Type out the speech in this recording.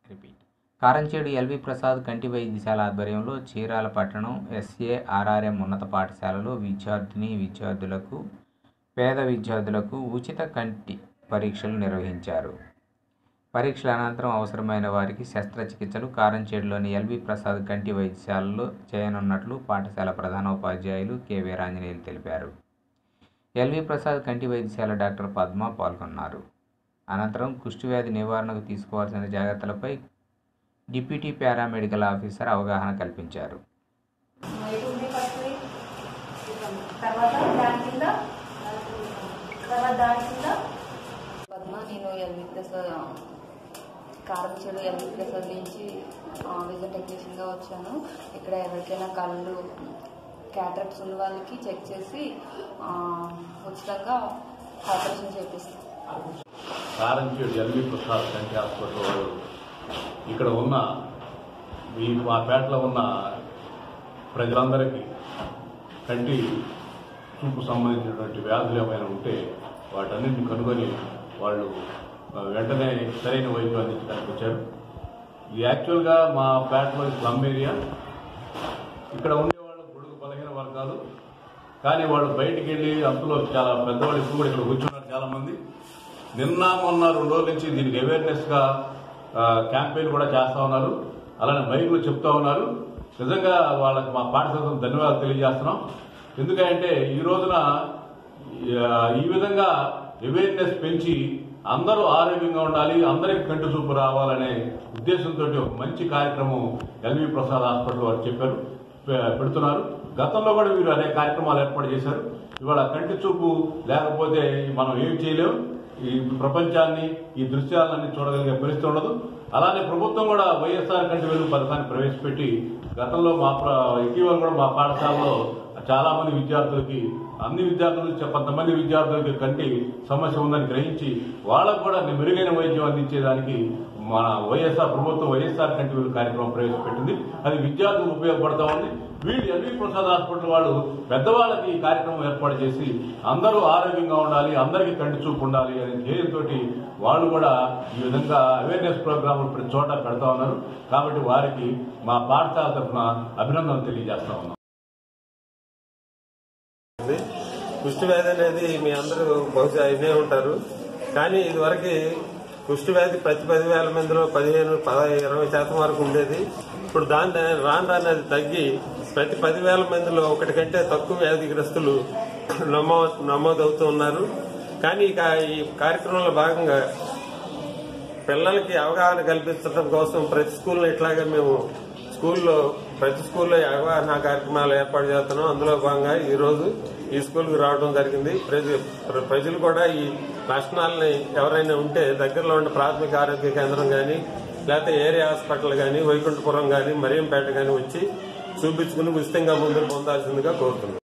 Repeat Karamchedu L V Prasad కంటి వైద్యశాల ఆధ్వర్యంలో చీరాల పట్టణం ఎస్ఏఆర్ఆర్ఎం ఉన్నత పాఠశాలలో విద్యార్థిని విద్యార్థులకు పేద విద్యార్థులకు ఉచిత కంటి పరీక్షలు నిర్వహించారు పరీక్షల అనంతరం అవసరమైన వారికి శస్త్రచికిత్సలు కారంచేడులోని ఎల్వి ప్రసాద్ కంటి వైద్యశాలలో చేయనున్నట్లు పాఠశాల ప్రధానోపాధ్యాయులు కె వీరాంజనేయులు తెలిపారు ఎల్వి ప్రసాద్ కంటి వైద్యశాల డాక్టర్ పద్మ పాల్గొన్నారు అనంతరం కుష్ఠవ్యాధి నివారణకు తీసుకోవాల్సిన జాగ్రత్తలపై డిప్యూటీ పారామెడికల్ ఆఫీసర్ అవగాహన కల్పించారు ఇటు ఉంది ఫస్ట్ తర్వాత దాని కింద తర్వాత దాని కింద పద్మ నేను ఎల్వి ప్రసాద్ కారంచేడు ఎల్వి ప్రసాద్ నుంచి విజన్ టెక్నీషియన్గా వచ్చాను ఇక్కడ ఎవరికైనా కళ్ళు క్యాటరాక్ట్స్ ఉన్న వాళ్ళకి చెక్ చేసి ఆ, ఉచితంగా ఆపరేషన్ చేపిస్తాం కారంచేడు ఎల్వి ప్రసాద్ కంటి హాస్పిటల్ వాళ్ళు ఇక్కడ ఉన్న ఈ మా పేటలో ఉన్న ప్రజలందరికీ కంటి చూపు సంబంధించినటువంటి వ్యాధులు ఏమైనా ఉంటే వాటన్నింటిని కనుగొని వాళ్ళు ఆ, వెంటనే సరైన వైద్యం అందించడానికి వచ్చారు ఇది యాక్చువల్గా మా పేటలో స్లమ్ ఏరియా ఇక్కడ ఉండేవాళ్ళు బుడుగు బలహీన వర్గాలు కానీ వాళ్ళు బయటికి వెళ్ళి అందులో చాలా పెద్దవాళ్ళు ఇప్పుడు కూడా ఇక్కడ కూర్చున్నారు చాలా మంది నిన్న మొన్న రెండు రోజుల నుంచి దీనికి అవేర్నెస్ గా ఆ, క్యాంపెయిన్ కూడా చేస్తా ఉన్నారు అలానే మైకులు చెప్తా ఉన్నారు నిజంగా వాళ్ళకి మా పాఠశాల ధన్యవాదాలు తెలియజేస్తున్నాం ఎందుకంటే ఈ రోజున ఆ, ఈ విధంగా అవేర్నెస్ పెంచి అందరూ ఆరోగ్యంగా ఉండాలి అందరికి కంటి చూపు రావాలనే ఉద్దేశంతో ఒక మంచి కార్యక్రమం ఎల్వి ప్రసాద్ హాస్పిటల్ వారు చెప్పారు పె- పెడుతున్నారు గతంలో కూడా వీరు అనేక కార్యక్రమాలు ఏర్పాటు చేశారు ఇవాళ కంటి చూపు లేకపోతే మనం ఏం చేయలేం ఈ ప్రపంచాన్ని ఈ దృశ్యాలన్నీ చూడగలిగే పరిస్థితి ఉండదు అలానే ప్రభుత్వం కూడా వైఎస్ఆర్ కంటి వెలుగు పథకాన్ని ప్రవేశపెట్టి గతంలో మా ప్ర- ఇటీవల కూడా మా పాఠశాలలో చాలా మంది విద్యార్థులకి అన్ని విద్యార్థులు చ- కొంతమంది విద్యార్థులకి కంటి సమస్య ఉందని గ్రహించి వాళ్ళకు కూడా మెరుగైన వైద్యం అందించేదానికి మన వైఎస్ఆర్ ప్రభుత్వం వైఎస్ఆర్ కంటి వెలుగు కార్యక్రమం ప్రవేశపెట్టింది అది విద్యార్థులకు ఉపయోగపడతా ఉంది వీళ్ళు ఎల్వి ప్రసాద్ హాస్పిటల్ వాళ్ళు పెద్దవాళ్ళకి ఈ కార్యక్రమం ఏర్పాటు చేసి అందరూ ఆరోగ్యంగా ఉండాలి అందరికీ కంటి చూపు ఉండాలి అనే ధ్యేయంతో వాళ్ళు కూడా ఈ విధంగా అవేర్నెస్ ప్రోగ్రాములు ప్రతి చోట పెడతా ఉన్నారు కాబట్టి వారికి మా పాఠశాల తరఫున అభినందనలు తెలియజేస్తా ఉన్నాం ఉంది. కుష్టి వ్యాధి అనేది మీ అందరూ బహుశా వినే ఉంటారు కానీ ఇదివరకు కుష్టి వ్యాధి ప్రతి పదివేల మందిలో పదిహేను పదహైదు ఇరవై శాతం వరకు ఉండేది ఇప్పుడు దాని రాను రాను అది తగ్గి ప్రతి పదివేల మందిలో ఒకటి కంటే తక్కువ వ్యాధిగ్రస్తులు నమో నమోదవుతూ ఉన్నారు కానీ ఇక ఈ కార్యక్రమంలో భాగంగా పిల్లలకి అవగాహన కల్పించడం కోసం ప్రతి స్కూల్లో ఇట్లాగే మేము స్కూల్లో ప్రతి స్కూల్లో ఈ అవగాహన కార్యక్రమాలు ఏర్పాటు చేస్తున్నాం అందులో భాగంగా ఈ రోజు ఈ స్కూల్కి రావడం జరిగింది ప్రజ- ప్ర- ప్రజలు కూడా ఈ లక్షణాలని ఎవరైనా ఉంటే దగ్గరలో ఉన్న ప్రాథమిక ఆరోగ్య కేంద్రం కానీ లేకపోతే ఏరియా హాస్పిటల్ కానీ వైకుంఠపురం కానీ మరియంపేట కానీ వచ్చి చూపించుకుని ఉచితంగా ముందుకు పొందాల్సిందిగా కోరుతున్నాం